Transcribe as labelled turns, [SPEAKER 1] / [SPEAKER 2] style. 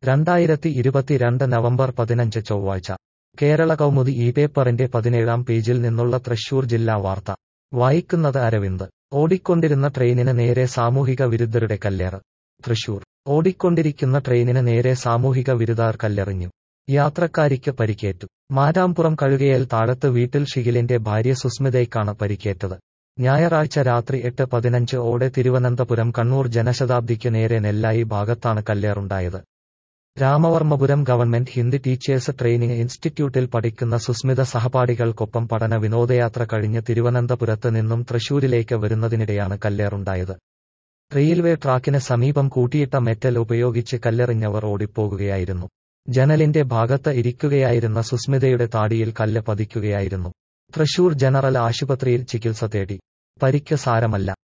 [SPEAKER 1] രണ്ടായിരത്തി ഇരുപത്തിരണ്ട് നവംബർ പതിനഞ്ച് ചൊവ്വാഴ്ച കേരള കൗമുദി ഈ പേപ്പറിന്റെ പതിനേഴാം പേജിൽ നിന്നുള്ള തൃശൂർ ജില്ലാ വാർത്ത വായിക്കുന്നത് അരവിന്ദ് ഓടിക്കൊണ്ടിരുന്ന ട്രെയിനിന് നേരെ സാമൂഹിക വിരുദ്ധരുടെ കല്ലേറ് തൃശൂർ ഓടിക്കൊണ്ടിരിക്കുന്ന ട്രെയിനിന് നേരെ സാമൂഹിക വിരുദ്ധർ കല്ലെറിഞ്ഞു യാത്രക്കാരിക്ക് പരിക്കേറ്റു മാരാംപുറം കഴുകയേൽ താഴത്ത് വീട്ടിൽ ഷിഗിലിന്റെ ഭാര്യ സുസ്മിതയ്ക്കാണ് പരിക്കേറ്റത് ഞായറാഴ്ച രാത്രി എട്ട് പതിനഞ്ച് ഓടെ തിരുവനന്തപുരം കണ്ണൂർ ജനശതാബ്ദിക്ക് നേരെ നെല്ലായി ഭാഗത്താണ് കല്ലേറുണ്ടായത് Ramavarmapuram government Hindi teachers training ഇൻസ്റ്റിറ്റ്യൂട്ടിൽ പഠിക്കുന്ന സുസ്മിത സഹപാഠികൾക്കൊപ്പം പഠന വിനോദയാത്ര കഴിഞ്ഞ് തിരുവനന്തപുരത്ത് നിന്നും തൃശൂരിലേക്ക് വരുന്നതിനിടെയാണ് കല്ലേറുണ്ടായത് റെയിൽവേ ട്രാക്കിന് സമീപം കൂട്ടിയിട്ട മെറ്റൽ ഉപയോഗിച്ച് കല്ലെറിഞ്ഞവർ ഓടിപ്പോകുകയായിരുന്നു ജനലിന്റെ ഭാഗത്ത് ഇരിക്കുകയായിരുന്ന സുസ്മിതയുടെ താടിയിൽ കല്ല് പതിക്കുകയായിരുന്നു തൃശൂർ ജനറൽ ആശുപത്രിയിൽ ചികിത്സ തേടി പരിക്ക് സാരമല്ല